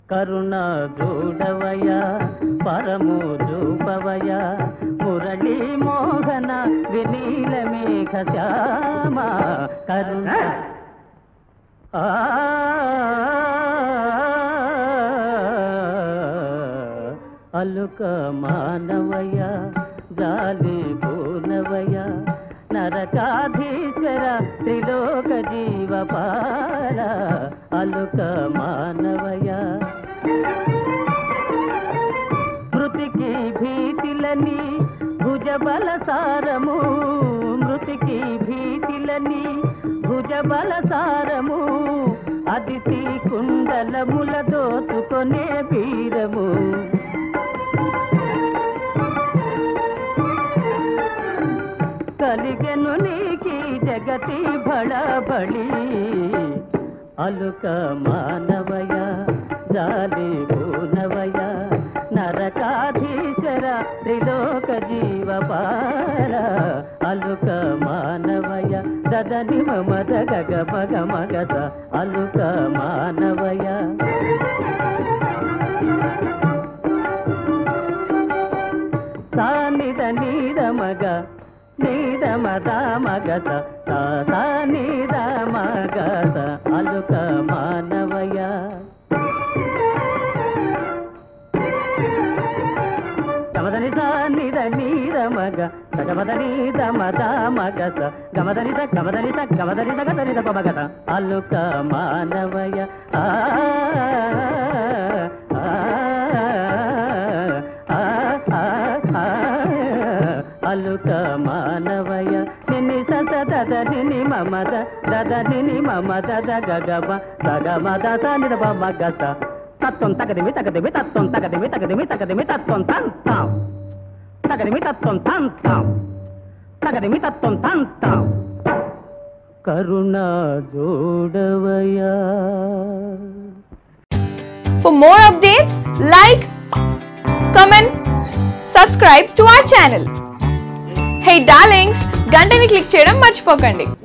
కరుణ చూడవయ పరము చూపవయ మురళీ మోహన వినీల మేఘ శ్యామ కరుణ ఆ అలుక మానవయ జాలి పూనవయ నరకాధీశ్వర త్రిలోక జీవపాల అలుక మానవయ మృతికి భీతిలని భుజబల సారము మృతికి భీతిలని భుజబల సారము అదితి కుండలముల దోచుకొనే వీరము కలిగెను నీకి జగతి బడబడి అలుక మానవయ జాలి పూనవయ నరకాధీశ్వర త్రిలోక జీవపాల అలుక మానవయ దదని మమద గగ మగ మగద అలుక మానవయ సానిద నీద మగ నీద మద మగత సా నీద మగత అలుక మానవయ గమదని నిద నీద మగ గమదని మద మగత గమదని గమదని గమదని గదని మగత అలుక మానవయ ఆ ఆ, ఆ, ఆ, ఆ, అలుక మానవయ నిని సత దద నిని మమద దద నిని మమద దగ గమ దగ మద నిద మగత తత్వం తగదిమి తగదిమి తత్వం తగదిమి తగదిమి తగదిమి తత్వం తంతాం తగదిమి తత్వం తంతాం తగదిమి తత్వం తంతాం కరుణ జోడవయా For more updates, like, comment, subscribe to our channel. Hey darlings, గంటని click చేయడం మర్చిపోకండి